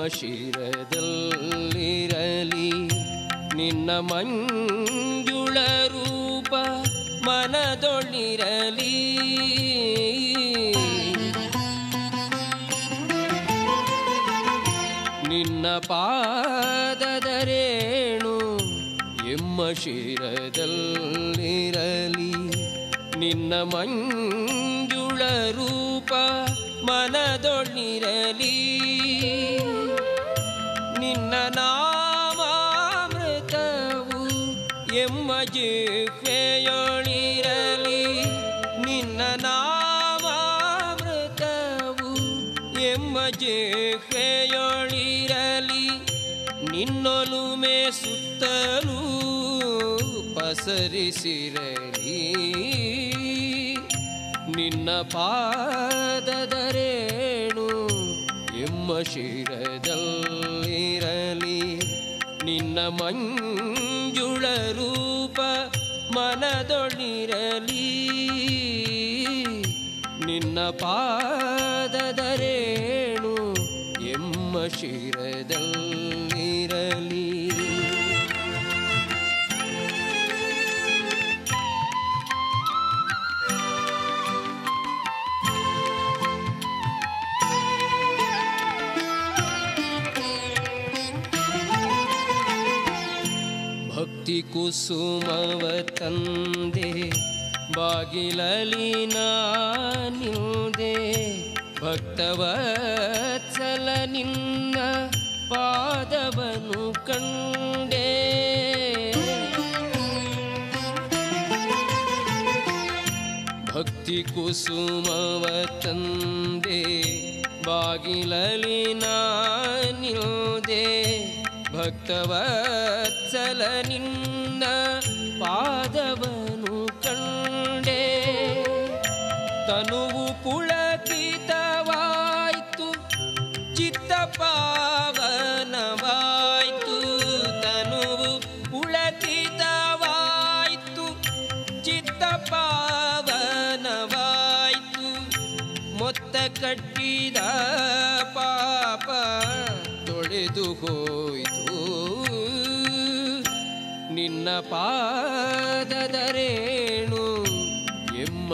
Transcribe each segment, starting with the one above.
ಶಿರದಲ್ಲಿರಲಿ ನಿನ್ನ ಮಂಜುಳ ರೂಪ ಮನದೊಳಿರಲಿ ನಿನ್ನ ಪಾದದರೇಣು ಎಮ್ಮ ಶಿರದಲ್ಲಿರಲಿ ನಿನ್ನ ಮಂಜುಳ ರೂಪ ಮನದೊಳಿರಲಿ ನಿನ್ನ ನಾಮಾಮೃತವು ಎಮ್ಮ ಜಿಹ್ವೆಯೊಳಿರಲಿ ನಿನ್ನ ನಾಮಾಮೃತವು ಎಮ್ಮ ಜಿಹ್ವೆಯೊಳಿರಲಿ ನಿನ್ನೊಲುಮೆ ಸುತ್ತಲೂ ಪಸರಿಸಿರಲಿ ನಿನ್ನ ಪಾದದರೇಣು ಎಮ್ಮ ಶಿರದಲ್ಲಿರಲಿ ನಿನ್ನ ಮಂಜುಳ ರೂಪ ಮನದೊಳಿರಲಿ ನಿನ್ನ ಪಾದದರೇಣು ಎಮ್ಮ ಶಿರದಲ್ಲಿರಲಿ ಭಕ್ತಿ ಕುಸುಮವ ತಂದೆ ಬಾಗಿಲಲಿ ನಿಲ್ದೆ ಭಕ್ತವತ್ಸಲ ನಿನ್ನ ಪಾದವನು ಕಂಡೆ ಭಕ್ತಿ ಕುಸುಮವ ತಂದೆ ಬಾಗಿಲಲಿ ನಿಲ್ದೆ ಭಕ್ತವತ್ಸಲ ನಿನ್ನ ಪಾದವನು ಕಂಡೆ ತನುವು ಪುಳಕಿತವಾಯ್ತು ಚಿತ್ತ ಪಾವನವಾಯ್ತು ತನುವು ಪುಳಕಿತವಾಯ್ತು ಚಿತ್ತ ಪಾವನವಾಯ್ತು ಮೊತ್ತ ಕಟ್ಟಿದ ಪಾಪ ತೊಳೆದು ಹೋಯ್ತು ನಿನ್ನ ಪಾದದರೇಣು ಎಮ್ಮ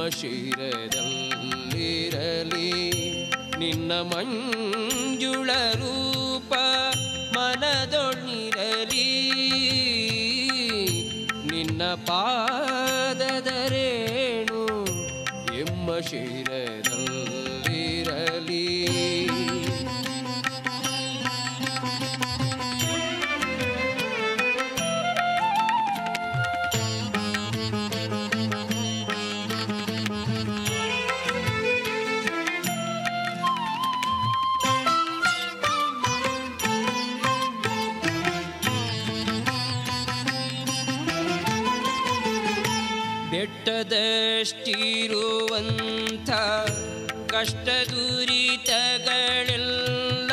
ಶಿರದಲ್ಲಿರಲಿ ನಿನ್ನ ಮಂಜುಳ ರೂಪ ಮನದೊಳಿರಲಿ ನಿನ್ನ ಪಾದದರೇಣು ಎಮ್ಮ ಶಿರದಲ್ಲಿರಲಿ ಬೆಟ್ಟದಷ್ಟಿರುವಂಥ ಕಷ್ಟ ದುರಿತಗಳೆಲ್ಲ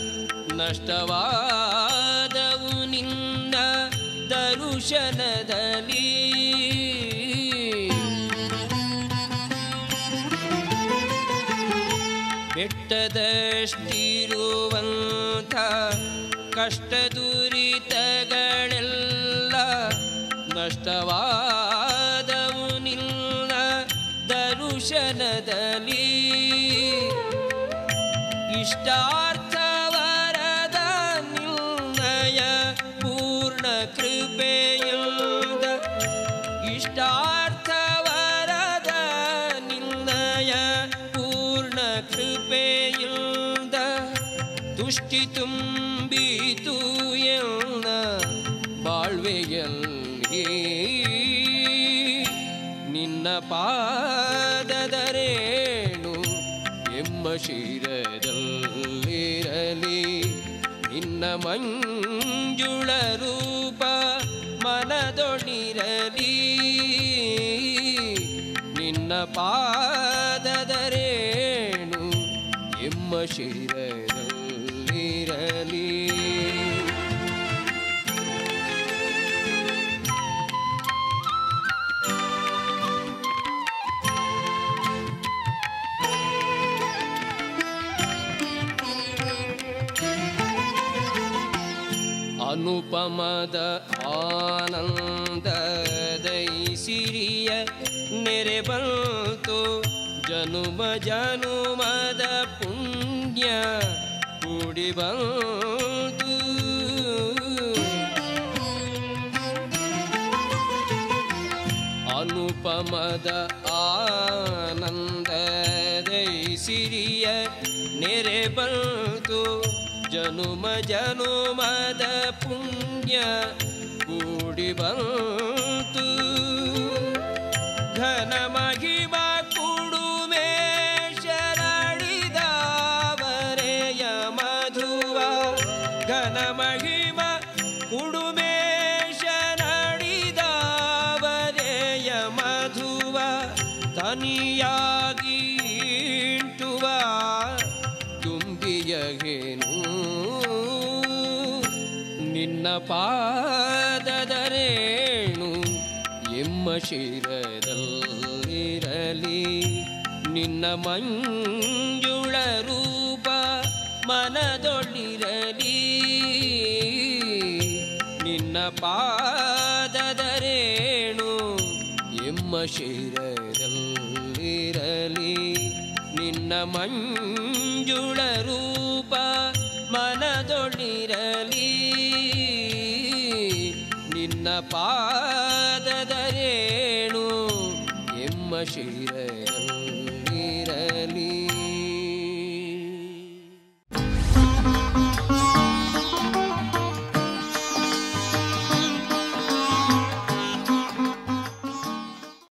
ನಷ್ಟವಾದವು ನಿನ್ನ ದರುಶನದಲ್ಲಿ ಬೆಟ್ಟದಷ್ಟಿರುವಂಥ ಕಷ್ಟ ದುರಿತಗಳೆಲ್ಲ ನಷ್ಟವಾದವು ನಿನ್ನ ದರುಶನದಲ್ಲಿ ಇಷ್ಟಾರ್ಥವರದ ನಿನ್ನಯ ಪೂರ್ಣ ಕೃಪೆಯಿಂದ ಇಷ್ಟಾರ್ಥವರದ ನಿನ್ನಯ ಪೂರ್ಣ ಕೃಪೆಯಿಂದ ತುಷ್ಟಿ ತುಂಬಿತು ಎನ್ನ ಬಾಳ್ವೆಯಲ್ಲಿ ನಿನ್ನ ಪಾದದರೇಣು ಎಮ್ಮ ಶಿರದಲ್ಲಿರಲಿ ನಿನ್ನ ಮಂಜುಳ ರೂಪ ಮನದೊಳಿರಲಿ ನಿನ್ನ ಪಾದದರೇಣು ಎಮ್ಮ ಶಿರದಲ್ಲಿರಲಿ ಅನುಪಮದ ಆನಂದದೈ ಸಿರಿಯ ನೆರೆ ಬಂತು ಜನುಮ ಜನುಮದ ಪುಣ್ಯ ಕೂಡಿ ಬಂತು ಅನುಪಮದ ಆನಂದದೈ ಸಿರಿಯ ನೆರೆ ಬಂತು ಜನುಮ ಜನುಮದ ಪುಣ್ಯ ಕೂಡಿ ಬಂತು ಘನ ಮಹಿಮ ಕುಡುಮೆ ಶರಣಿದವರೆಯ ಮಧುವ ಘನ ಮಹಿಮ ಕುಡುಮೆ ಶರಣಿದವರೆಯ ಮಧುವ ತನಿಯಾಗಿ ಇಂಟುವ ತುಂಬಿಯಗೇನು ನಿನ್ನ ಪಾದದರೇಣು ಎಮ್ಮ ಶಿರದಲ್ಲಿರಲಿ ನಿನ್ನ ಮಂಜುಳ ರೂಪ ಮನದೊಳ್ಳಿರಲಿ ನಿನ್ನ ಪಾದದರೇಣು ಎಮ್ಮ ಶಿರದಲ್ಲಿರಲಿ ನಿನ್ನ ಮಂಜುಳ ರೂಪ ಮನದೊಳಿರಲಿ ನಿನ್ನ ಪಾದದರೇಣು ಎಮ್ಮ ಶಿರ